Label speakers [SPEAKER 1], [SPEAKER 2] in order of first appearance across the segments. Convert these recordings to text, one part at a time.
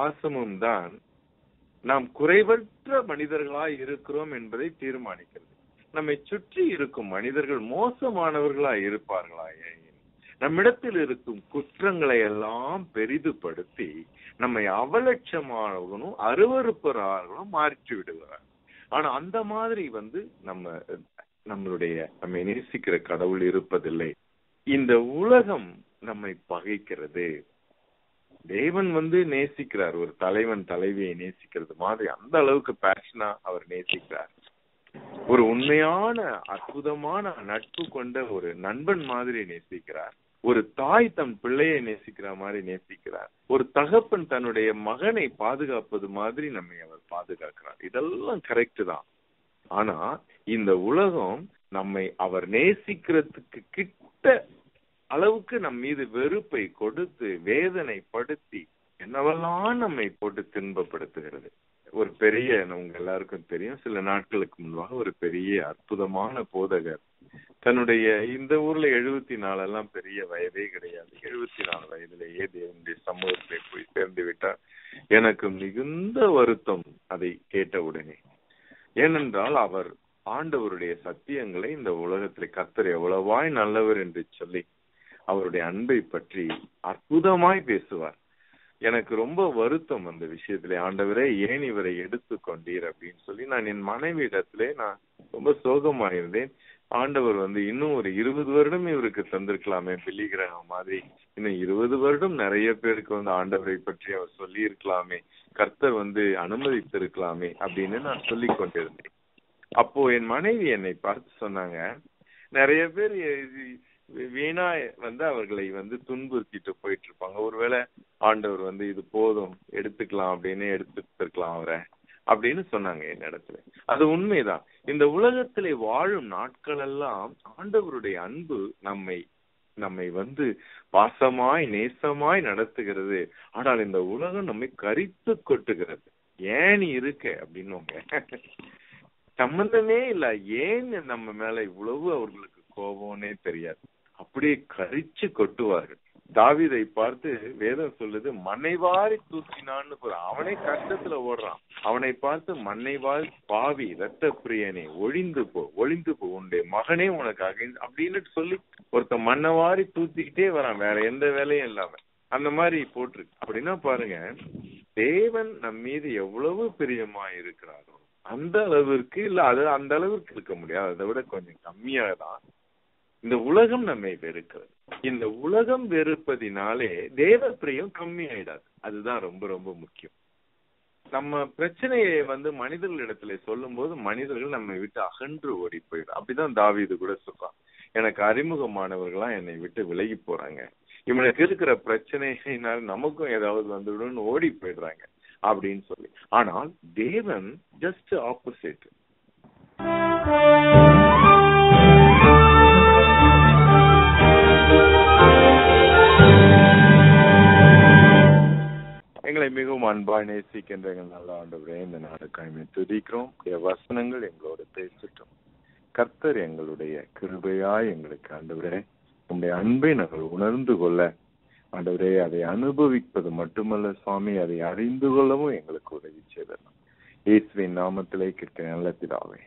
[SPEAKER 1] பாசமும் தான் நாம் குறைவற்ற மனிதர்களாய் இருக்கிறோம் என்பதை தீர்மானிக்கிறது நம்மை சுற்றி இருக்கும் மனிதர்கள் மோசமானவர்களாய் இருப்பார்களா நம்மிடத்தில் இருக்கும் குற்றங்களை எல்லாம் பெரிதுபடுத்தி நம்மை அவலட்சமானவர்களும் அருவறுப்பவர்களும் மாற்றி விடுகிறார் ஆனா அந்த மாதிரி வந்து நம்ம நம்மளுடைய நம்மை நேசிக்கிற கடவுள் இருப்பதில்லை இந்த உலகம் நம்மை பகைக்கிறது தேவன் வந்து நேசிக்கிறார் ஒரு தலைவன் தலைவியை நேசிக்கிறது மாதிரி அந்த அளவுக்கு பேஷனா அவர் நேசிக்கிறார் ஒரு உண்மையான அற்புதமான நட்பு கொண்ட ஒரு நண்பன் மாதிரி நேசிக்கிறார் ஒரு தாய் தன் பிள்ளையை நேசிக்கிற மாதிரி நேசிக்கிறார் ஒரு தகப்பன் தன்னுடைய மகனை பாதுகாப்பது மாதிரி நம்மை அவர் பாதுகாக்கிறார் இதெல்லாம் கரெக்ட் தான் ஆனா இந்த உலகம் நம்மை அவர் நேசிக்கிறதுக்கு கிட்ட அளவுக்கு நம் மீது வெறுப்பை கொடுத்து வேதனைப்படுத்தி என்னவெல்லாம் நம்மை போட்டு துன்பப்படுத்துகிறது ஒரு பெரிய உங்க எல்லாருக்கும் தெரியும் சில நாட்களுக்கு முன்பாக ஒரு பெரிய அற்புதமான போதகர் தன்னுடைய இந்த ஊர்ல எழுபத்தி நாலு எல்லாம் பெரிய வயதே கிடையாது எழுபத்தி நாலு வயதிலேயே தேவனுடைய சமூகத்தை போய் சேர்ந்து விட்டார் எனக்கு மிகுந்த வருத்தம் அதை கேட்ட உடனே ஏனென்றால் அவர் ஆண்டவருடைய சத்தியங்களை இந்த உலகத்தில் கத்தர் எவ்வளவாய் நல்லவர் என்று சொல்லி அவருடைய அன்பை பற்றி அற்புதமாய் பேசுவார் எனக்கு ரொம்ப வருத்தம் அந்த விஷயத்திலே ஆண்டவரே ஏன் இவரை எடுத்து கொண்டீர் அப்படின்னு சொல்லி நான் என் மனைவி இடத்திலே நான் ரொம்ப சோகமாயிருந்தேன் ஆண்டவர் வந்து இன்னும் ஒரு இருபது வருடம் இவருக்கு தந்திருக்கலாமே பில்லிகிரகம் மாதிரி இன்னும் இருபது வருடம் நிறைய பேருக்கு வந்து ஆண்டவரை பற்றி அவர் சொல்லி இருக்கலாமே கர்த்தர் வந்து அனுமதித்திருக்கலாமே அப்படின்னு நான் சொல்லி கொண்டிருந்தேன் அப்போ என் மனைவி என்னை பார்த்து சொன்னாங்க நிறைய பேர் வீணா வந்து அவர்களை வந்து துன்புறுத்திட்டு போயிட்டு இருப்பாங்க ஒருவேளை ஆண்டவர் வந்து இது போதும் எடுத்துக்கலாம் அப்படின்னு எடுத்துட்டு இருக்கலாம் அவரை அப்படின்னு சொன்னாங்க என் இடத்துல அது உண்மைதான் இந்த உலகத்திலே வாழும் நாட்கள் எல்லாம் ஆண்டவருடைய அன்பு நம்மை நம்மை வந்து பாசமாய் நேசமாய் நடத்துகிறது ஆனால் இந்த உலகம் நம்மை கரித்து கொட்டுகிறது ஏன் நீ இருக்க அப்படின்னு சம்பந்தமே இல்ல ஏன் நம்ம மேல இவ்வளவு அவர்களுக்கு கோபம்னே தெரியாது அப்படியே கரிச்சு கொட்டுவார்கள் தாவிதை பார்த்து வேதம் சொல்லுது மண்ணைவாரி தூக்கினான்னு அவனே கஷ்டத்துல ஓடுறான் அவனை பார்த்து மண்ணைவாரி பாவி ரத்த பிரியனே ஒழிந்து போ ஒளிந்து போ உண்டே மகனே உனக்கு அகை அப்படின்னு சொல்லி ஒருத்த மண்ணவாரி தூத்திக்கிட்டே வரான் வேற எந்த வேலையும் இல்லாம அந்த மாதிரி போட்டிருக்கு அப்படின்னா பாருங்க தேவன் நம் மீது எவ்வளவு பிரியமா இருக்கிறாரோ அந்த அளவிற்கு இல்ல அது அந்த அளவிற்கு இருக்க முடியாது அதை விட கொஞ்சம் கம்மியா தான் இந்த உலகம் நம்மை வெறுக்கிறது இந்த உலகம் வெறுப்பதினாலே தேவ பிரியம் கம்மி ஆயிடாது அதுதான் ரொம்ப ரொம்ப முக்கியம் நம்ம பிரச்சனையை வந்து மனிதர்களிடத்துல சொல்லும் போது மனிதர்கள் நம்மை விட்டு அகன்று ஓடி போயிடும் அப்படிதான் தாவிது கூட சொல்றான் எனக்கு அறிமுகமானவர்களா என்னை விட்டு விலகி போறாங்க இவனுக்கு இருக்கிற பிரச்சனையினால் நமக்கும் ஏதாவது வந்துவிடும்னு ஓடி போயிடுறாங்க அப்படின்னு சொல்லி ஆனால் தேவன் ஜஸ்ட் ஆப்போசிட் எங்களை மிகவும் அன்பாய் நேசிக்கின்ற எங்கள் நல்ல ஆண்டவரே இந்த நாடுக்காய்மை துதிக்கிறோம் வசனங்கள் எங்களோட பேசட்டும் கர்த்தர் எங்களுடைய கிருபையாய் எங்களுக்கு ஆண்டவரே உங்களுடைய அன்பை நாங்கள் உணர்ந்து கொள்ள ஆண்டவரே அதை அனுபவிப்பது மட்டுமல்ல சுவாமி அதை அறிந்து கொள்ளவும் எங்களுக்கு உதவி செய்தலாம் இயேசுவின் நாமத்திலே கிட்ட நல்ல பிதாவே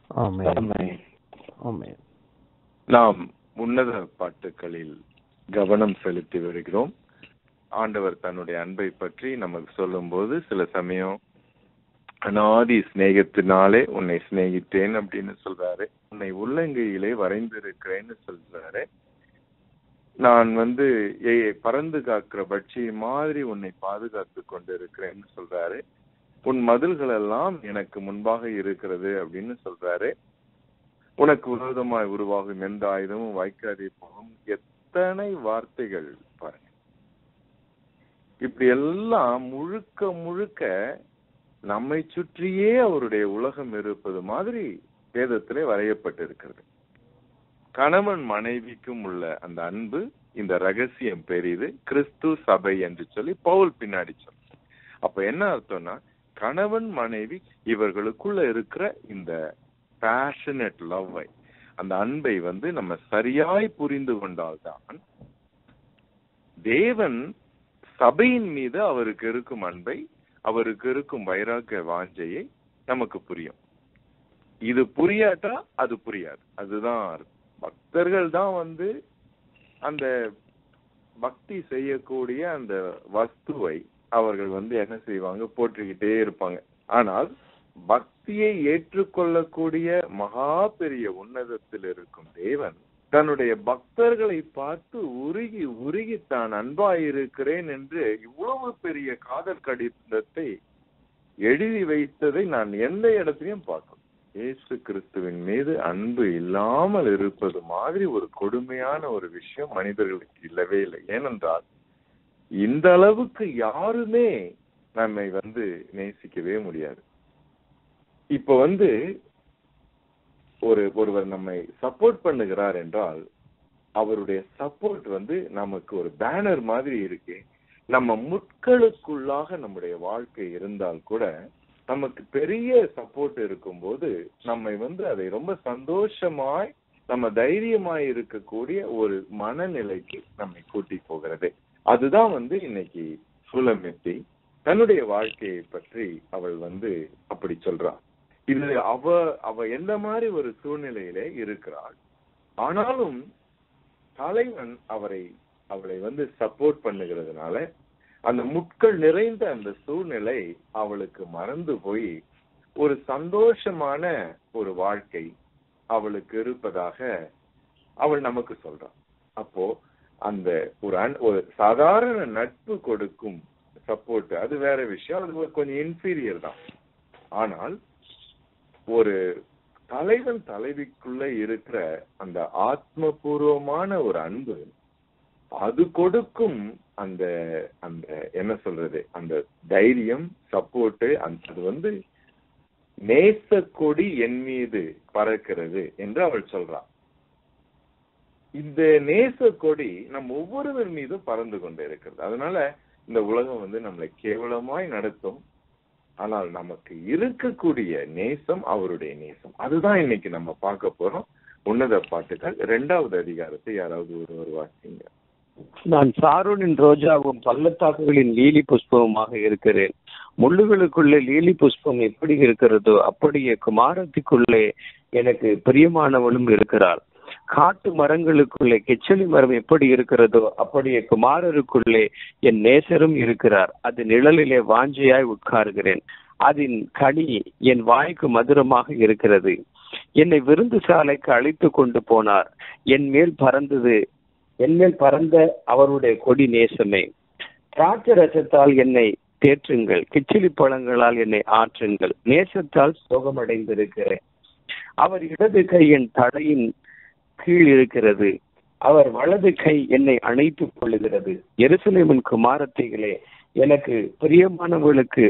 [SPEAKER 1] நாம் உன்னத பாட்டுகளில் கவனம் செலுத்தி வருகிறோம் ஆண்டவர் தன்னுடைய அன்பை பற்றி நமக்கு சொல்லும் போது சில சமயம் அனாதி சிநேகத்தினாலே உன்னை சிநேகித்தேன் அப்படின்னு சொல்றாரு உன்னை உள்ளங்கையிலே வரைந்திருக்கிறேன்னு சொல்றாரு நான் வந்து பறந்து காக்கிற பட்சியை மாதிரி உன்னை பாதுகாத்து கொண்டு இருக்கிறேன்னு சொல்றாரு உன் மதில்கள் எல்லாம் எனக்கு முன்பாக இருக்கிறது அப்படின்னு சொல்றாரு உனக்கு விரோதமாய் உருவாகும் எந்த ஆயுதமும் வாய்க்காதே போகும் எத்தனை வார்த்தைகள் பாருங்க இப்படி எல்லாம் முழுக்க முழுக்க நம்மை சுற்றியே அவருடைய உலகம் இருப்பது மாதிரி வேதத்திலே வரையப்பட்டிருக்கிறது கணவன் மனைவிக்கும் உள்ள அந்த அன்பு இந்த ரகசியம் பெரிது கிறிஸ்து சபை என்று சொல்லி பவுல் பின்னாடி சொல் அப்ப என்ன அர்த்தம்னா கணவன் மனைவி இவர்களுக்குள்ள இருக்கிற இந்த பேஷனட் லவ்வை அந்த அன்பை வந்து நம்ம சரியாய் புரிந்து கொண்டால்தான் தேவன் சபையின் மீது அவருக்கு இருக்கும் அன்பை அவருக்கு இருக்கும் வைராக்கிய வாஞ்சையை நமக்கு புரியும் இது புரியாட்டா அது புரியாது அதுதான் அர்த்தம். பக்தர்கள் தான் வந்து அந்த பக்தி செய்யக்கூடிய அந்த வஸ்துவை அவர்கள் வந்து என்ன செய்வாங்க போற்றிக்கிட்டே இருப்பாங்க ஆனால் பக்தியை ஏற்றுக்கொள்ளக்கூடிய மகா பெரிய உன்னதத்தில் இருக்கும் தேவன் தன்னுடைய பக்தர்களை பார்த்து உருகி உருகி தான் அன்பாயிருக்கிறேன் என்று இவ்வளவு பெரிய காதல் கடிதத்தை எழுதி வைத்ததை நான் எந்த இடத்துலயும் பார்க்கணும் இயேசு கிறிஸ்துவின் மீது அன்பு இல்லாமல் இருப்பது மாதிரி ஒரு கொடுமையான ஒரு விஷயம் மனிதர்களுக்கு இல்லவே இல்லை ஏனென்றால் இந்த அளவுக்கு யாருமே நம்மை வந்து நேசிக்கவே முடியாது இப்ப வந்து ஒரு ஒருவர் நம்மை சப்போர்ட் பண்ணுகிறார் என்றால் அவருடைய சப்போர்ட் வந்து நமக்கு ஒரு பேனர் மாதிரி இருக்கு நம்ம முட்களுக்குள்ளாக நம்முடைய வாழ்க்கை இருந்தால் கூட நமக்கு பெரிய சப்போர்ட் இருக்கும்போது நம்மை வந்து அதை ரொம்ப சந்தோஷமாய் நம்ம தைரியமாய் இருக்கக்கூடிய ஒரு மனநிலைக்கு நம்மை கூட்டி போகிறது அதுதான் வந்து இன்னைக்கு சுலமித்தி தன்னுடைய வாழ்க்கையை பற்றி அவள் வந்து அப்படி சொல்றாள் இது அவ அவ எந்த மாதிரி ஒரு சூழ்நிலையிலே இருக்கிறாள் ஆனாலும் தலைவன் அவரை அவளை வந்து சப்போர்ட் பண்ணுகிறதுனால அந்த முட்கள் நிறைந்த அந்த சூழ்நிலை அவளுக்கு மறந்து போய் ஒரு சந்தோஷமான ஒரு வாழ்க்கை அவளுக்கு இருப்பதாக அவள் நமக்கு சொல்றான் அப்போ அந்த ஒரு அன்- ஒரு சாதாரண நட்பு கொடுக்கும் சப்போர்ட் அது வேற விஷயம் அது கொஞ்சம் இன்ஃபீரியர் தான் ஆனால் ஒரு தலைவன் தலைவிக்குள்ள இருக்கிற அந்த ஆத்மபூர்வமான ஒரு அன்பு அது கொடுக்கும் அந்த அந்த என்ன சொல்றது அந்த தைரியம் சப்போர்ட் அது வந்து நேச கொடி என் மீது பறக்கிறது என்று அவள் சொல்றாள் இந்த நேச கொடி நம் ஒவ்வொருவர் மீதும் பறந்து கொண்டு இருக்கிறது அதனால இந்த உலகம் வந்து நம்மளை கேவலமாய் நடத்தும் ஆனால் நமக்கு இருக்கக்கூடிய நேசம் அவருடைய நேசம் அதுதான் இன்னைக்கு நம்ம பார்க்க போறோம் உன்னத பாட்டுகள் இரண்டாவது அதிகாரத்தை யாராவது ஒருவர் வாசிங்க
[SPEAKER 2] நான் சாரோனின் ரோஜாவும் பள்ளத்தாக்குகளின் லீலி புஷ்பமுமாக இருக்கிறேன் முள்ளுகளுக்குள்ளே லீலி புஷ்பம் எப்படி இருக்கிறதோ அப்படியே குமாரத்திற்குள்ளே எனக்கு பிரியமானவளும் இருக்கிறாள் காட்டு மரங்களுக்குள்ளே கெச்சலி மரம் எப்படி இருக்கிறதோ அப்படியே குமாரருக்குள்ளே என் நேசரும் இருக்கிறார் அது நிழலிலே வாஞ்சையாய் உட்காருகிறேன் அதன் கனி என் வாய்க்கு மதுரமாக இருக்கிறது என்னை விருந்து சாலைக்கு அழைத்து கொண்டு போனார் என் மேல் பறந்தது என் மேல் பறந்த அவருடைய கொடி நேசமே திராட்சை ரசத்தால் என்னை தேற்றுங்கள் கிச்சிலி பழங்களால் என்னை ஆற்றுங்கள் நேசத்தால் சோகமடைந்திருக்கிறேன் அவர் இடது கை என் தடையின் கீழ் இருக்கிறது அவர் வலது கை என்னை அணைத்துக் கொள்ளுகிறது எருசலேமின் குமாரத்திகளே எனக்கு பிரியமானவர்களுக்கு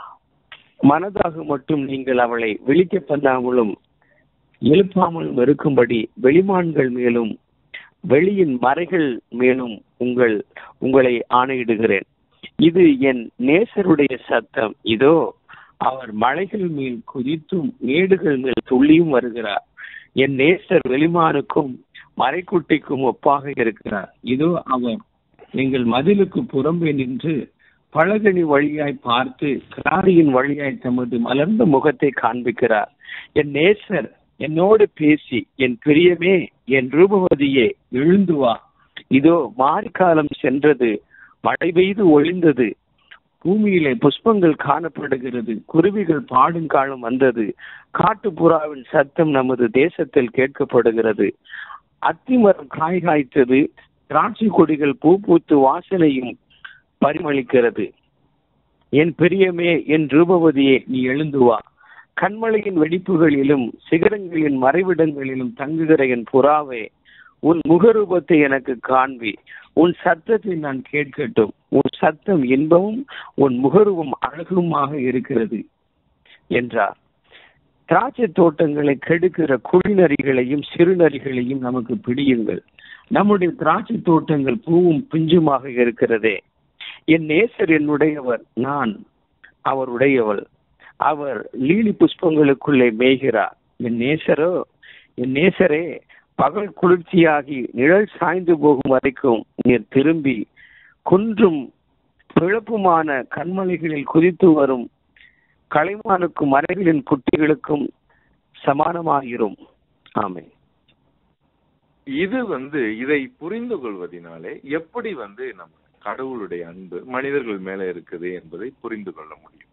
[SPEAKER 2] மனதாக மட்டும் நீங்கள் அவளை விழிக்க பண்ணாமலும் எழுப்பாமலும் இருக்கும்படி வெளிமான்கள் மேலும் வெளியின் மறைகள் மேலும் உங்கள் உங்களை ஆணையிடுகிறேன் இது என் நேசருடைய சத்தம் இதோ அவர் மலைகள் மேல் குதித்தும் மேடுகள் மேல் துள்ளியும் வருகிறார் என் நேசர் வெளிமானுக்கும் மறைக்குட்டிக்கும் ஒப்பாக இருக்கிறார் இதோ அவர் எங்கள் மதிலுக்கு புறம்பே நின்று பழகனி வழியாய் பார்த்து கிராரியின் வழியாய் தமது மலர்ந்த முகத்தை காண்பிக்கிறார் என் நேசர் என்னோடு பேசி என் பிரியமே என் ரூபவதியே எழுந்து வா இதோ மாரிக்காலம் சென்றது மழை பெய்து ஒளிந்தது பூமியிலே புஷ்பங்கள் காணப்படுகிறது குருவிகள் பாடும் காலம் வந்தது காட்டுப்புறாவின் சத்தம் நமது தேசத்தில் கேட்கப்படுகிறது அத்திமரம் காய் காய்த்தது திராட்சை கொடிகள் பூ பூத்து வாசனையும் பரிமளிக்கிறது என் பிரியமே என் ரூபவதியே நீ எழுந்து வா கண்மலையின் வெடிப்புகளிலும் சிகரங்களின் மறைவிடங்களிலும் தங்குகிற என் புறாவே உன் முகரூபத்தை எனக்கு காண்பி உன் சத்தத்தை நான் கேட்கட்டும் உன் சத்தம் இன்பமும் உன் முகரூபம் அழகுமாக இருக்கிறது என்றார் திராட்சை தோட்டங்களை கெடுக்கிற குழிநரிகளையும் சிறுநரிகளையும் நமக்கு பிடியுங்கள் நம்முடைய திராட்சை தோட்டங்கள் பூவும் பிஞ்சுமாக இருக்கிறதே என் நேசர் என்னுடையவர் நான் அவருடையவள் அவர் லீலி புஷ்பங்களுக்குள்ளே மேய்கிறார் என் நேசரோ என் நேசரே பகல் குளிர்ச்சியாகி நிழல் சாய்ந்து போகும் வரைக்கும் நீர் திரும்பி குன்றும் பிழப்புமான கண்மலைகளில் குதித்து வரும் கலைமானுக்கும் மரங்களின் குட்டிகளுக்கும் சமானமாகிறோம் ஆமே
[SPEAKER 1] இது வந்து இதை புரிந்து கொள்வதனாலே எப்படி வந்து நம்ம கடவுளுடைய அன்பு மனிதர்கள் மேல இருக்குது என்பதை புரிந்து கொள்ள முடியும்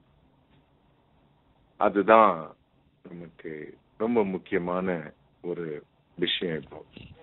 [SPEAKER 1] அதுதான் நமக்கு ரொம்ப முக்கியமான ஒரு விஷயம் இப்போ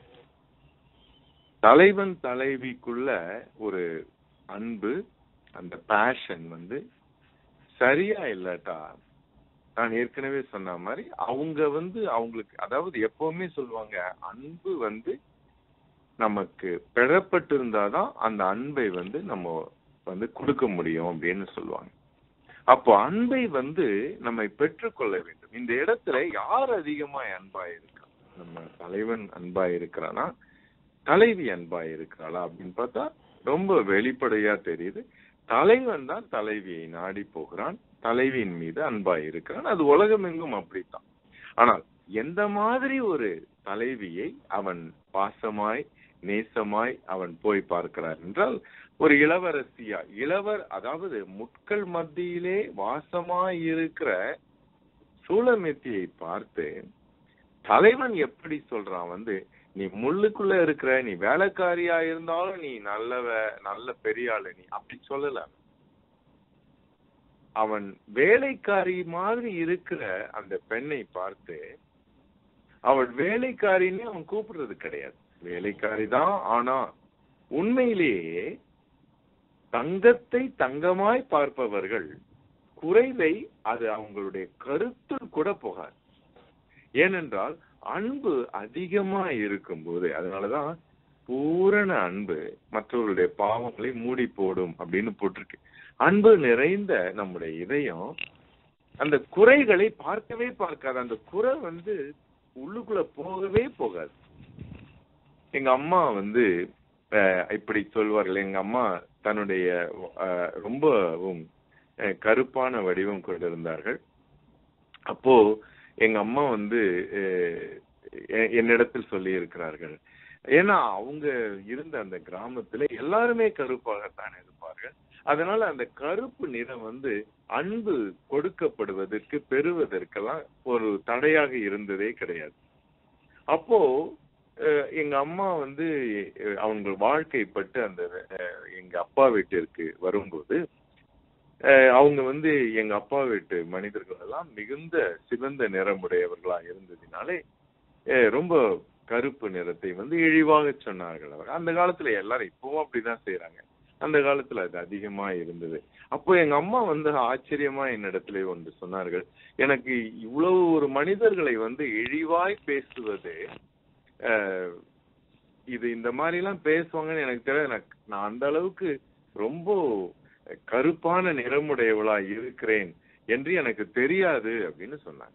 [SPEAKER 1] தலைவன் தலைவிக்குள்ள ஒரு அன்பு அந்த பேஷன் வந்து சரியா இல்லாட்டா நான் ஏற்கனவே சொன்ன மாதிரி அவங்க வந்து அவங்களுக்கு அதாவது எப்பவுமே சொல்லுவாங்க அன்பு வந்து நமக்கு பெறப்பட்டு இருந்தாதான் அந்த அன்பை வந்து நம்ம வந்து கொடுக்க முடியும் அப்படின்னு சொல்லுவாங்க அப்போ அன்பை வந்து நம்மை பெற்றுக்கொள்ள வேண்டும் இந்த இடத்துல யார் அதிகமா அன்பா இருக்கா நம்ம தலைவன் அன்பா இருக்கிறானா தலைவி அன்பா இருக்கிறாளா அப்படின்னு பார்த்தா ரொம்ப வெளிப்படையா தெரியுது தலைவன் தான் தலைவியை நாடி போகிறான் தலைவியின் மீது அன்பா இருக்கிறான் அது உலகமெங்கும் அப்படித்தான் ஆனால் எந்த மாதிரி ஒரு தலைவியை அவன் பாசமாய் நேசமாய் அவன் போய் பார்க்கிறார் என்றால் ஒரு இளவரசியா இளவர் அதாவது முட்கள் மத்தியிலே வாசமாய் இருக்கிற சூளமெத்தியை பார்த்து தலைவன் எப்படி சொல்றான் வந்து நீ முள்ளுக்குள்ள இருக்கிற நீ வேலைக்காரியா இருந்தாலும் நீ நல்லவ நல்ல பெரிய ஆளு நீ அப்படி சொல்லல அவன் வேலைக்காரி மாதிரி இருக்கிற அந்த பெண்ணை பார்த்து அவள் வேலைக்காரின்னு அவன் கூப்பிடுறது கிடையாது வேலைக்காரி தான் ஆனா உண்மையிலேயே தங்கத்தை தங்கமாய் பார்ப்பவர்கள் குறைவை அது அவங்களுடைய கருத்தில் கூட போகாது ஏனென்றால் அன்பு அதிகமா இருக்கும்போது அதனாலதான் பூரண அன்பு மற்றவர்களுடைய பாவங்களை மூடி போடும் அப்படின்னு போட்டிருக்கு அன்பு நிறைந்த நம்முடைய இதயம் அந்த குறைகளை பார்க்கவே பார்க்காது அந்த குறை வந்து உள்ளுக்குள்ள போகவே போகாது எங்க அம்மா வந்து அஹ், இப்படி சொல்வார்கள் எங்க அம்மா தன்னுடைய அஹ், ரொம்பவும் அஹ், கருப்பான வடிவம் கொண்டிருந்தார்கள் அப்போ எங்க அம்மா வந்து அஹ், எ- என்னிடத்தில் சொல்லி இருக்கிறார்கள் ஏன்னா அவங்க இருந்த அந்த கிராமத்துல எல்லாருமே கருப்பாகத்தான் இருப்பார்கள் அதனால அந்த கருப்பு நிறம் வந்து அன்பு கொடுக்கப்படுவதற்கு பெறுவதற்கெல்லாம் ஒரு தடையாக இருந்ததே கிடையாது அப்போ அஹ், எங்க அம்மா வந்து அஹ், அவங்க வாழ்க்கைப்பட்டு அந்த அஹ், எங்க அப்பா வீட்டிற்கு வரும்போது அஹ், அவங்க வந்து எங்க அப்பா வீட்டு மனிதர்கள் எல்லாம் மிகுந்த சிவந்த நிறமுடையவர்களா இருந்ததினாலே அஹ், ரொம்ப கருப்பு நிறத்தை வந்து இழிவாக சொன்னார்கள் அவர் அந்த காலத்துல எல்லாரும் இப்பவும் அப்படிதான் செய்யறாங்க அந்த காலத்துல அது அதிகமா இருந்தது அப்போ எங்க அம்மா வந்து ஆச்சரியமா என்னிடத்திலே ஒன்று சொன்னார்கள் எனக்கு இவ்வளவு ஒரு மனிதர்களை வந்து இழிவாய் பேசுவது அஹ், இது இந்த மாதிரி எல்லாம் பேசுவாங்கன்னு எனக்கு தெரியல எனக்கு நான் அந்த அளவுக்கு ரொம்ப கருப்பான நிறமுடையவளா இருக்கிறேன் என்று எனக்கு தெரியாது அப்படின்னு சொன்னாங்க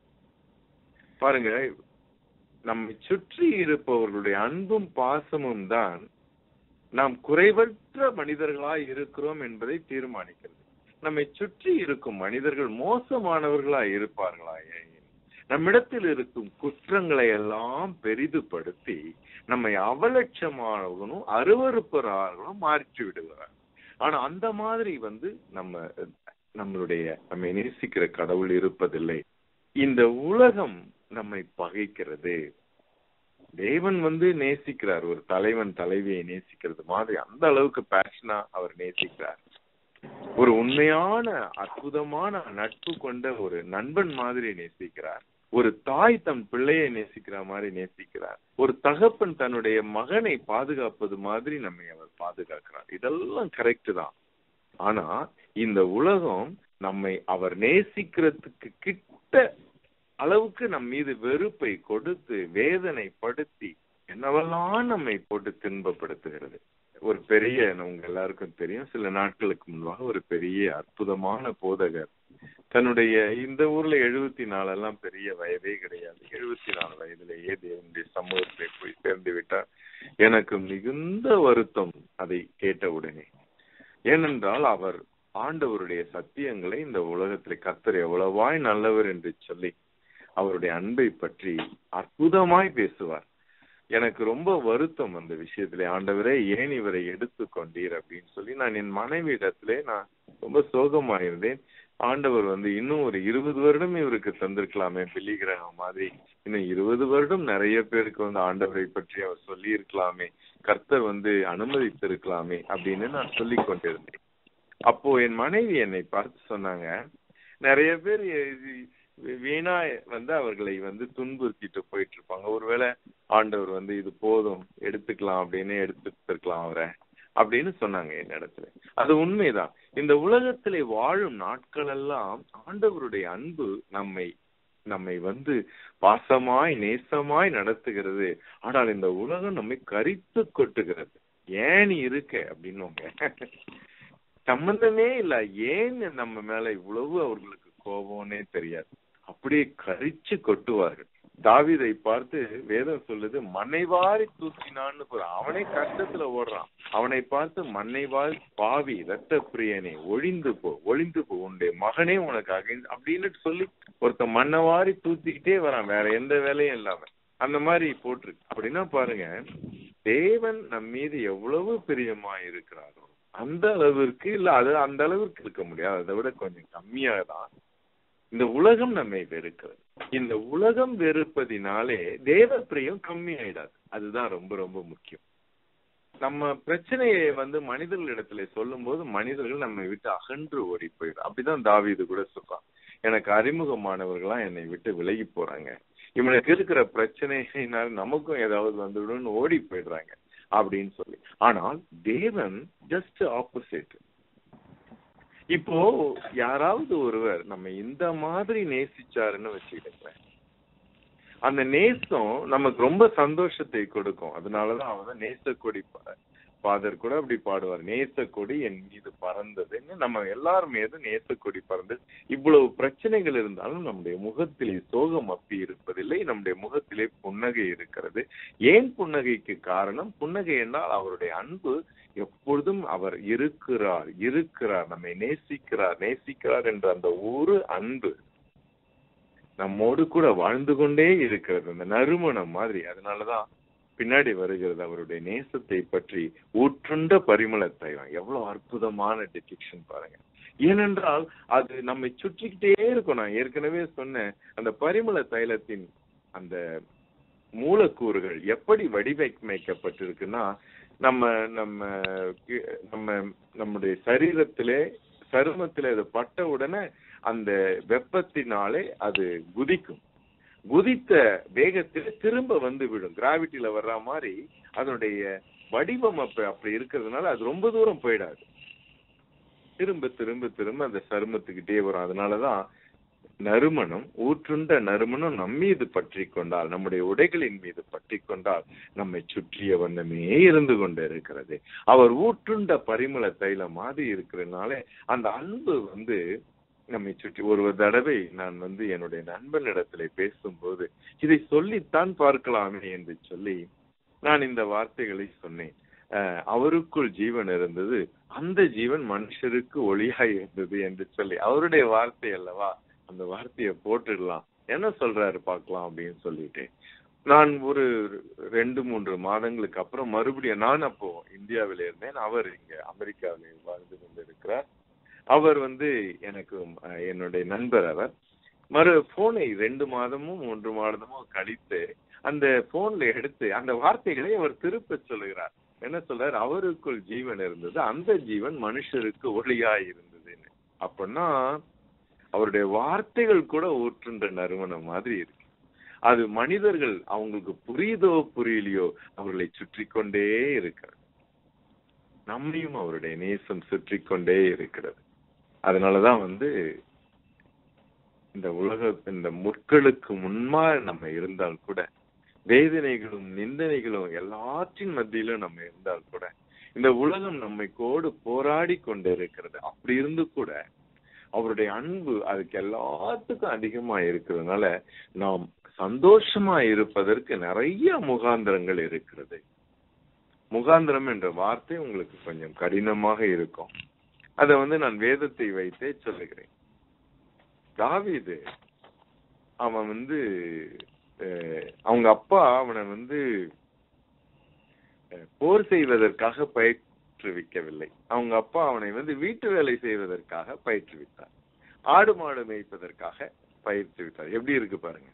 [SPEAKER 1] பாருங்க நம்மை சுற்றி இருப்பவர்களுடைய அன்பும் பாசமும் தான் நாம் குறைவற்ற மனிதர்களாய் இருக்கிறோம் என்பதை தீர்மானிக்கிறது நம்மை சுற்றி இருக்கும் மனிதர்கள் மோசமானவர்களா இருப்பார்களா நம்மிடத்தில் இருக்கும் குற்றங்களை எல்லாம் பெரிதுபடுத்தி நம்மை அவலட்சமானவர்களும் அருவறுப்பவர்களும் மாற்றி விடுகிறார் ஆனா அந்த மாதிரி வந்து நம்ம நம்மளுடைய நம்மை நேசிக்கிற கடவுள் இருப்பதில்லை இந்த உலகம் நம்மை பகைக்கிறது தேவன் வந்து நேசிக்கிறார் ஒரு தலைவன் தலைவியை நேசிக்கிறது மாதிரி அந்த அளவுக்கு பேஷனா அவர் நேசிக்கிறார் ஒரு உண்மையான அற்புதமான நட்பு கொண்ட ஒரு நண்பன் மாதிரி நேசிக்கிறார் ஒரு தாய் தன் பிள்ளையை நேசிக்கிற மாதிரி நேசிக்கிறார் ஒரு தகப்பன் தன்னுடைய மகனை பாதுகாப்பது மாதிரி நம்மை அவர் பாதுகாக்கிறார் இதெல்லாம் கரெக்ட் தான் ஆனா இந்த உலகம் நம்மை அவர் நேசிக்கிறதுக்கு கிட்ட அளவுக்கு நம் மீது வெறுப்பை கொடுத்து வேதனைப்படுத்தி என்னவெல்லாம் நம்மை போட்டு துன்பப்படுத்துகிறது ஒரு பெரிய உங்க எல்லாருக்கும் தெரியும் சில நாட்களுக்கு முன்பாக ஒரு பெரிய அற்புதமான போதகர் தன்னுடைய இந்த ஊர்ல எழுபத்தி நாலு எல்லாம் பெரிய வயதே கிடையாது எழுபத்தி நாலு வயதிலேயே தேவனுடைய சமூகத்தை போய் சேர்ந்து விட்டார் எனக்கு மிகுந்த வருத்தம் அதை கேட்ட உடனே ஏனென்றால் அவர் ஆண்டவருடைய சத்தியங்களை இந்த உலகத்தில் கத்தர் எவ்வளவாய் நல்லவர் என்று சொல்லி அவருடைய அன்பை பற்றி அற்புதமாய் பேசுவார் எனக்கு ரொம்ப வருத்தம் அந்த விஷயத்திலே ஆண்டவரே ஏன் இவரை எடுத்து கொண்டீர் அப்படின்னு சொல்லி நான் என் மனைவி இடத்திலே நான் ரொம்ப சோகமா இருந்தேன் ஆண்டவர் வந்து இன்னும் ஒரு இருபது வருடம் இவருக்கு தந்திருக்கலாமே பில்லி கிரகம் மாதிரி இன்னும் இருபது வருடம் நிறைய பேருக்கு வந்து ஆண்டவரை பற்றி அவர் சொல்லி இருக்கலாமே கர்த்தர் வந்து அனுமதித்திருக்கலாமே அப்படின்னு நான் சொல்லிக் கொண்டிருந்தேன் அப்போ என் மனைவி என்னை பார்த்து சொன்னாங்க நிறைய பேர் இது வீணா வந்து அவர்களை வந்து துன்புறுத்திட்டு போயிட்டு இருப்பாங்க ஒருவேளை ஆண்டவர் வந்து இது போதும் எடுத்துக்கலாம் அப்படின்னு எடுத்துட்டு இருக்கலாம் அவரை அப்படின்னு சொன்னாங்க என் இடத்துல அது உண்மைதான் இந்த உலகத்திலே வாழும் நாட்கள் எல்லாம் ஆண்டவருடைய அன்பு நம்மை நம்மை வந்து பாசமாய் நேசமாய் நடத்துகிறது ஆனால் இந்த உலகம் நம்மை கரித்து கொட்டுகிறது ஏன் நீ இருக்க அப்படின்னு சம்பந்தமே இல்ல ஏன் நம்ம மேல இவ்வளவு அவர்களுக்கு கோபம்னே தெரியாது அப்படியே கரிச்சு கொட்டுவார்கள் தாவிதை பார்த்து வேதம் சொல்லுது மண்ணை வாரி தூக்கினான்னு அவனே கஷ்டத்துல ஓடுறான் அவனை பார்த்து மண்ணை வாரி பாவி ரத்த பிரியனே ஒழிந்து போ ஒளிந்து போ உண்டே மகனே உனக்கு அகை அப்படின்னு சொல்லி ஒருத்த மண்ணை வாரி தூத்திக்கிட்டே வரான் வேற எந்த வேலையும் இல்லாம அந்த மாதிரி போட்டிருக்கு அப்படின்னா பாருங்க தேவன் நம் மீது எவ்வளவு பிரியமா இருக்கிறாரோ அந்த அளவிற்கு இல்ல அது அந்த அளவிற்கு இருக்க முடியாது அதை விட கொஞ்சம் கம்மியாக தான் இந்த உலகம் நம்மை வெறுக்கிறது இந்த உலகம் வெறுப்பதினாலே தேவ பிரியம் கம்மி ஆயிடாது அதுதான் ரொம்ப ரொம்ப முக்கியம் நம்ம பிரச்சனையை வந்து மனிதர்களிடத்துல சொல்லும் போது மனிதர்கள் நம்மை விட்டு அகன்று ஓடி போயிடும் அப்படிதான் தாவிது கூட சொல்றான் எனக்கு அறிமுகமானவர்களா என்னை விட்டு விலகி போறாங்க இவனுக்கு இருக்கிற பிரச்சனையினால் நமக்கும் ஏதாவது வந்துவிடும் ஓடி போயிடுறாங்க அப்படின்னு சொல்லி ஆனால் தேவன் ஜஸ்ட் ஆப்போசிட் இப்போ யாராவது ஒருவர் நம்ம இந்த மாதிரி நேசிச்சாருன்னு வச்சுக்கிட்டேன் அந்த நேசம் நமக்கு ரொம்ப சந்தோஷத்தை கொடுக்கும் அதனாலதான் அவன் நேசக்கொடி ஃபாதர் கூட அப்படி பாடுவார் நேசக்கொடி என் மீது பறந்ததுன்னு நம்ம எல்லாரும் மீது நேசக்கொடி பறந்தது இவ்வளவு பிரச்சனைகள் இருந்தாலும் நம்முடைய முகத்திலே சோகம் அப்பி இருப்பதில்லை நம்முடைய முகத்திலே புன்னகை இருக்கிறது ஏன் புன்னகைக்கு காரணம் புன்னகை என்றால் அவருடைய அன்பு எப்பொழுதும் அவர் இருக்கிறார் இருக்கிறார் நம்மை நேசிக்கிறார் நேசிக்கிறார் என்ற அந்த ஒரு அன்பு நம்மோடு கூட வாழ்ந்து கொண்டே இருக்கிறது அந்த நறுமணம் மாதிரி அதனாலதான் பின்னாடி வருகிறது அவருடைய நேசத்தை பற்றி ஊற்றுண்ட பரிமள தைலம் எவ்வளவு அற்புதமான டிபிக்ஷன் பாருங்க ஏனென்றால் அது நம்மை சுற்றிக்கிட்டே இருக்கும் நான் ஏற்கனவே சொன்னேன் அந்த பரிமள தைலத்தின் அந்த மூலக்கூறுகள் எப்படி வடிவமைக்கப்பட்டிருக்குன்னா நம்ம நம்ம நம்ம நம்முடைய சரீரத்திலே சருமத்திலே அது பட்ட உடனே அந்த வெப்பத்தினாலே அது குதிக்கும் குதித்த வேகத்தில் திரும்ப வந்து விடும் கிராவிட்டியில வர்ற மாதிரி அதனுடைய வடிவம் அப்ப அப்படி இருக்கிறதுனால அது ரொம்ப தூரம் போயிடாது திரும்ப திரும்ப திரும்ப அந்த சருமத்துக்கிட்டே வரும் அதனாலதான் நறுமணம் ஊற்றுண்ட நறுமணம் நம் மீது பற்றி கொண்டால் நம்முடைய உடைகளின் மீது பற்றி கொண்டால் நம்மை சுற்றிய வண்ணமே இருந்து கொண்டு இருக்கிறது அவர் ஊற்றுண்ட பரிமள தைலம் மாதிரி இருக்கிறதுனால அந்த அன்பு வந்து நம்மை சுற்றி ஒரு தடவை நான் வந்து என்னுடைய நண்பனிடத்துல பேசும்போது இதை சொல்லித்தான் பார்க்கலாமே என்று சொல்லி நான் இந்த வார்த்தைகளை சொன்னேன் அவருக்குள் ஜீவன் இருந்தது அந்த ஜீவன் மனுஷருக்கு ஒளியாய் இருந்தது என்று சொல்லி அவருடைய வார்த்தை அல்லவா அந்த வார்த்தையை போட்டுடலாம் என்ன சொல்றாரு பார்க்கலாம் அப்படின்னு சொல்லிட்டு நான் ஒரு ரெண்டு மூன்று மாதங்களுக்கு அப்புறம் மறுபடியும் நான் அப்போ இந்தியாவில இருந்தேன் அவர் இங்க அமெரிக்காவில வாழ்ந்து கொண்டிருக்கிறார் அவர் வந்து எனக்கு என்னுடைய நண்பர் அவர் மறு போனை ரெண்டு மாதமும் மூன்று மாதமும் கழித்து அந்த போன்ல எடுத்து அந்த வார்த்தைகளை அவர் திருப்ப சொல்லுகிறார் என்ன சொல்றார் அவருக்குள் ஜீவன் இருந்தது அந்த ஜீவன் மனுஷருக்கு ஒளியா இருந்ததுன்னு அப்படின்னா அவருடைய வார்த்தைகள் கூட ஊற்றுன்ற நறுமணம் மாதிரி இருக்கு அது மனிதர்கள் அவங்களுக்கு புரியுதோ புரியலையோ அவர்களை சுற்றி கொண்டே இருக்கிறது நம்மையும் அவருடைய நேசம் சுற்றி கொண்டே இருக்கிறது அதனாலதான் வந்து இந்த உலக இந்த முற்களுக்கு முன்மா நம்ம இருந்தால் கூட வேதனைகளும் நிந்தனைகளும் எல்லாற்றின் மத்தியிலும் நம்ம இருந்தால் கூட இந்த உலகம் நம்மை கோடு போராடி கொண்டு இருக்கிறது அப்படி இருந்து கூட அவருடைய அன்பு அதுக்கு எல்லாத்துக்கும் அதிகமா இருக்கிறதுனால நாம் சந்தோஷமா இருப்பதற்கு நிறைய முகாந்திரங்கள் இருக்கிறது முகாந்திரம் என்ற வார்த்தை உங்களுக்கு கொஞ்சம் கடினமாக இருக்கும் அத வந்து நான் வேதத்தை வைத்தே சொல்லுகிறேன் தாவீது அவன் வந்து அவங்க அப்பா அவனை வந்து அஹ், போர் செய்வதற்காக பயிற்றுவிக்கவில்லை அவங்க அப்பா அவனை வந்து வீட்டு வேலை செய்வதற்காக பயிற்றுவித்தார் ஆடு மாடு மேய்ப்பதற்காக பயிற்றுவித்தார் எப்படி இருக்கு பாருங்க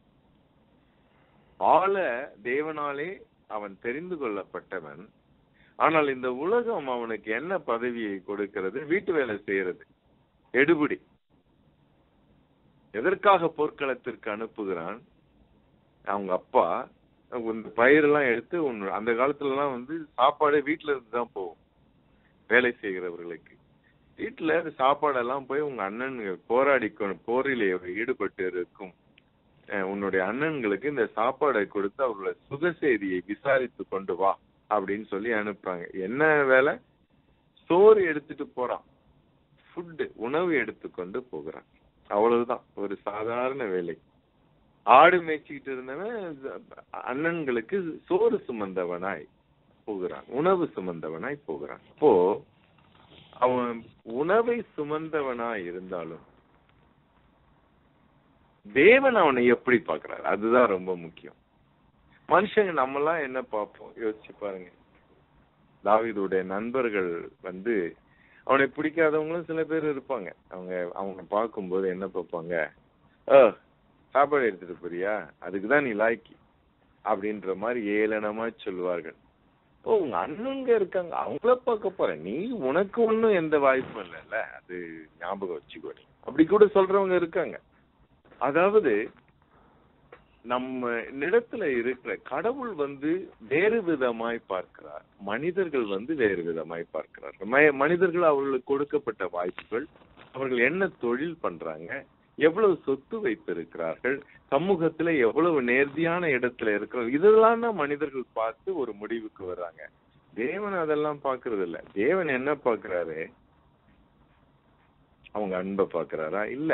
[SPEAKER 1] ஆள தேவனாலே அவன் தெரிந்து கொள்ளப்பட்டவன் ஆனால் இந்த உலகம் அவனுக்கு என்ன பதவியை கொடுக்கிறது வீட்டு வேலை செய்யறது எடுபிடி எதற்காக போர்க்களத்திற்கு அனுப்புகிறான் அவங்க அப்பா இந்த பயிரெல்லாம் எடுத்து உன் அந்த காலத்துல எல்லாம் வந்து சாப்பாடு வீட்டுல இருந்து தான் போகும் வேலை செய்கிறவர்களுக்கு வீட்டுல இந்த சாப்பாடெல்லாம் போய் உங்க அண்ணன் போராடி கொ- போரிலே ஈடுபட்டு இருக்கும் அஹ், உன்னுடைய அண்ணன்களுக்கு இந்த சாப்பாடை கொடுத்து அவர்களோட சுக செய்தியை விசாரித்து கொண்டு வா அப்படின்னு சொல்லி அனுப்புறாங்க என்ன வேலை சோறு எடுத்துட்டு போறான் ஃபுட்டு உணவு எடுத்துக்கொண்டு போகிறான் அவ்வளவுதான் ஒரு சாதாரண வேலை ஆடு மேய்ச்சிக்கிட்டு இருந்தவன் அண்ணன்களுக்கு சோறு சுமந்தவனாய் போகிறான் உணவு சுமந்தவனாய் போகிறான் அப்போ அவன் உணவை சுமந்தவனாய் இருந்தாலும் தேவன் அவனை எப்படி பார்க்கறாரு அதுதான் ரொம்ப முக்கியம் மனுஷங்க நம்மலாம் என்ன பார்ப்போம் யோசிச்சு பாருங்க தாவீதுடைய நண்பர்கள் வந்து அவனை பிடிக்காதவங்களும் சில பேர் இருப்பாங்க அவங்க அவங்க பார்க்கும்போது என்ன பார்ப்பாங்க "ஓ, சாப்பாடு எடுத்துட்டு போறியா அதுக்கு தான் நீ லாய்க்கி அப்படின்ற மாதிரி ஏளனமா சொல்லுவார்கள் ஓ உங்க அண்ணங்க இருக்காங்க அவங்கள பார்க்க போற நீ உனக்கு ஒண்ணும் எந்த வாய்ப்பும் இல்லைல்ல அது ஞாபகம் வச்சுக்கோ நீ அப்படி கூட சொல்றவங்க இருக்காங்க அதாவது நம்ம இடத்துல இருக்கிற கடவுள் வந்து வேறு விதமாய் பார்க்கிறார் மனிதர்கள் வந்து வேறு விதமாய் பார்க்கிறார் ம- மனிதர்கள் அவர்களுக்கு கொடுக்கப்பட்ட வாய்ப்புகள் அவர்கள் என்ன தொழில் பண்றாங்க எவ்வளவு சொத்து வைத்திருக்கிறார்கள் சமூகத்துல எவ்வளவு நேர்த்தியான இடத்துல இருக்கிறார் இதெல்லாம் தான் மனிதர்கள் பார்த்து ஒரு முடிவுக்கு வர்றாங்க தேவன் அதெல்லாம் பாக்குறது இல்ல தேவன் என்ன பாக்குறாரு அவங்க அன்பை பாக்குறாரா இல்ல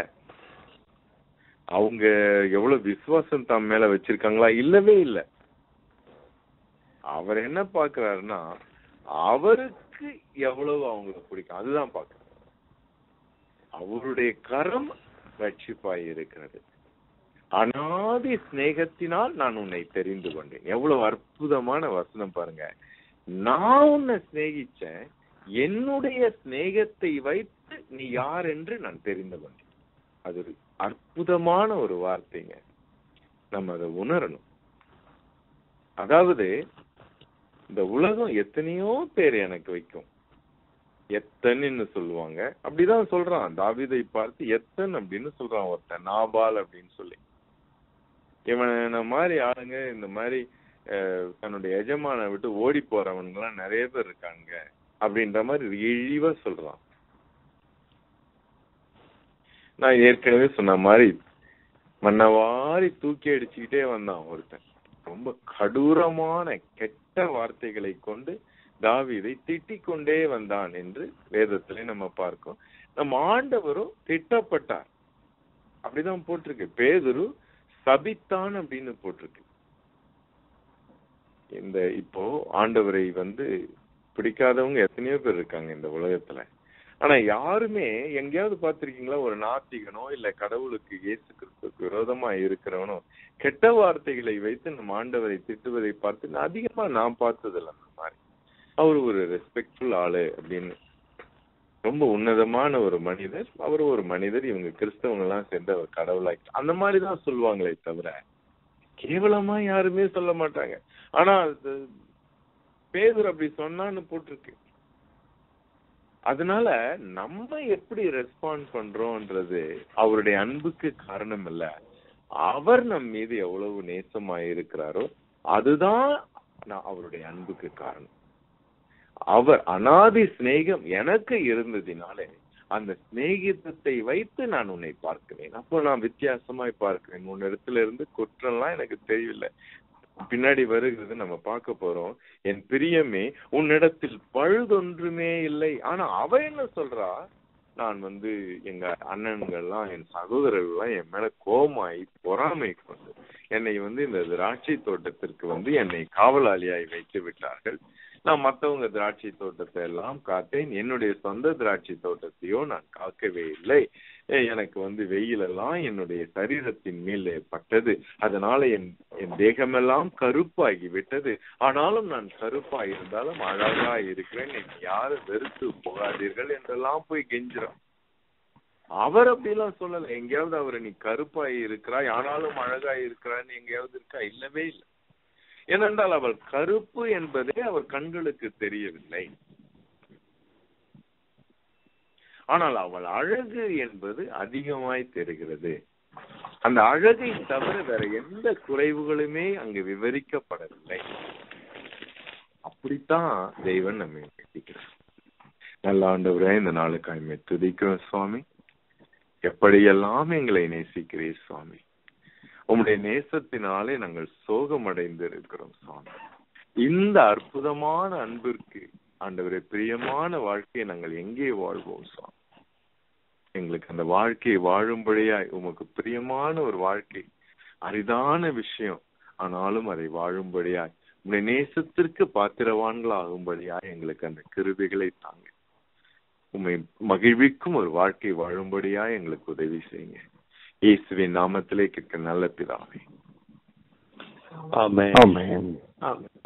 [SPEAKER 1] அவங்க எவ்வளவு விசுவாசம் தம் மேல வச்சிருக்காங்களா இல்லவே இல்ல அவர் என்ன பாக்குறாருன்னா அவருக்கு எவ்வளவு அவங்கள பிடிக்கும் அதுதான் பாக்குறாரு அவருடைய கரம் ரட்சிப்பாய் இருக்கிறது அனாதி சிநேகத்தினால் நான் உன்னை தெரிந்து கொண்டேன் எவ்வளவு அற்புதமான வசனம் பாருங்க நான் உன்னை சிநேகிச்சேன் என்னுடைய சிநேகத்தை வைத்து நீ யார் என்று நான் தெரிந்து கொண்டேன் அது ஒரு அற்புதமான ஒரு வார்த்தைங்க நம்ம அதை உணரணும் அதாவது இந்த உலகம் எத்தனையோ பேர் எனக்கு வைக்கும் எத்தன்னு சொல்லுவாங்க அப்படிதான் சொல்றான் தாவீதை பார்த்து எத்தன் அப்படின்னு சொல்றான் ஒருத்தன் நாபால் அப்படின்னு சொல்லி இவன மாதிரி ஆளுங்க இந்த மாதிரி அஹ், தன்னுடைய எஜமான விட்டு ஓடி போறவங்க எல்லாம் நிறைய பேர் இருக்காங்க அப்படின்ற மாதிரி இழிவா சொல்றான் நான் ஏற்கனவே சொன்ன மாதிரி மன்னவாரி தூக்கி அடிச்சுக்கிட்டே வந்தான் ஒருத்தன் ரொம்ப கடூரமான கெட்ட வார்த்தைகளை கொண்டு தாவீதை திட்டிக் கொண்டே வந்தான் என்று வேதத்திலே நம்ம பார்க்கோம் நம்ம ஆண்டவரும் திட்டப்பட்டார் அப்படிதான் போட்டிருக்கு பேதுரு சபித்தான் அப்படின்னு போட்டிருக்கு இந்த இப்போ ஆண்டவரை வந்து பிடிக்காதவங்க எத்தனையோ பேர் இருக்காங்க இந்த உலகத்துல ஆனா யாருமே எங்கேயாவது பார்த்திருக்கீங்களா ஒரு நாத்திகனோ இல்ல கடவுளுக்கு இயேசு கிறிஸ்துக்கு விரோதமா இருக்கிறவனோ கெட்ட வார்த்தைகளை வைத்து நம்ம ஆண்டவரை திட்டுவதை பார்த்து நான் அதிகமா நான் பார்த்ததில்ல அந்த மாதிரி அவர் ஒரு ரெஸ்பெக்ட்ஃபுல் ஆளு அப்படின்னு ரொம்ப உன்னதமான ஒரு மனிதர் அவர் ஒரு மனிதர் இவங்க கிறிஸ்தவங்க எல்லாம் சேர்ந்து அவர் கடவுளாக்கி அந்த மாதிரி தான் சொல்லுவாங்களே தவிர கேவலமா யாருமே சொல்ல மாட்டாங்க ஆனா அது பேதர் அப்படி சொன்னான்னு போட்டிருக்கு அதனால நம்ம எப்படி ரெஸ்பாண்ட் பண்றோம்ன்றது அவருடைய அன்புக்கு காரணம் இல்ல அவர் நம் மீது எவ்வளவு நேசமா இருக்கிறாரோ அதுதான் நான் அவருடைய அன்புக்கு காரணம் அவர் அனாதி சிநேகம் எனக்கு இருந்ததினாலே அந்த சிநேகிதத்தை வைத்து நான் உன்னை பார்க்கிறேன் அப்போ நான் வித்தியாசமாய் பார்க்கிறேன் உன்னிடத்துல இருந்து குற்றம்லாம் எனக்கு தெரியல பின்னாடி வருகிறது நம்ம பார்க்க போறோம் என் பிரியமே உன்னிடத்தில் பழுதொன்றுமே இல்லை ஆனா அவ என்ன சொல்றா நான் வந்து எங்க அண்ணன்கள்லாம் என் சகோதரர்கள்லாம் என் மேல கோமாய் பொறாமை கொண்டு என்னை வந்து இந்த திராட்சை தோட்டத்திற்கு வந்து என்னை காவலாளியாய் வைத்து விட்டார்கள் நான் மத்தவங்க திராட்சை தோட்டத்தை எல்லாம் காத்தேன் என்னுடைய சொந்த திராட்சை தோட்டத்தையோ நான் காக்கவே இல்லை ஏ, எனக்கு வந்து வெயில் எல்லாம் என்னுடைய சரீரத்தின் மேல் பட்டது அதனால என் என் தேகமெல்லாம் கருப்பாகி விட்டது ஆனாலும் நான் கருப்பாய் இருந்தாலும் அழகா இருக்கிறேன் என்னை யாரும் வெறுத்து போகாதீர்கள் என்றெல்லாம் போய் கெஞ்சுறான் அவர் அப்படிலாம் சொல்லல எங்கேயாவது அவர் நீ கருப்பாய் இருக்கிறாய் ஆனாலும் அழகாய் இருக்கிறான்னு எங்கேயாவது இருக்கா இல்லவே இல்லை ஏனென்றால் அவள் கருப்பு என்பதே அவர் கண்களுக்கு தெரியவில்லை ஆனால் அவள் அழகு என்பது அதிகமாய் தெரிகிறது அந்த அழகை தவிர வேற எந்த குறைவுகளுமே அங்கு விவரிக்கப்படவில்லை அப்படித்தான் தெய்வன் நம்மை நேசிக்கிறார் நல்ல ஆண்டவரே இந்த நாளுக்காய்மை துதிக்கிறோம் சுவாமி எப்படியெல்லாம் எங்களை நேசிக்கிறீர் சுவாமி உம்முடைய நேசத்தினாலே நாங்கள் சோகமடைந்து இருக்கிறோம் சுவாமி இந்த அற்புதமான அன்பிற்கு ஆண்டவரே பிரியமான வாழ்க்கையை நாங்கள் எங்கே வாழ்வோம் சுவாமி எங்களுக்கு அந்த வாழ்க்கையை வாழும்படியாய் உமக்கு பிரியமான ஒரு வாழ்க்கை அரிதான விஷயம் ஆனாலும் அதை வாழும்படியாய் உடைய நேசத்திற்கு பாத்திரவான்கள் ஆகும்படியாய் எங்களுக்கு அந்த கிருபிகளை தாங்க உண்மை மகிழ்விக்கும் ஒரு வாழ்க்கை வாழும்படியாய் எங்களுக்கு உதவி செய்யுங்க இயேசுவின் நாமத்திலே கேட்க நல்ல பிதாவே
[SPEAKER 2] ஆமென்
[SPEAKER 3] ஆமென்
[SPEAKER 2] ஆமென்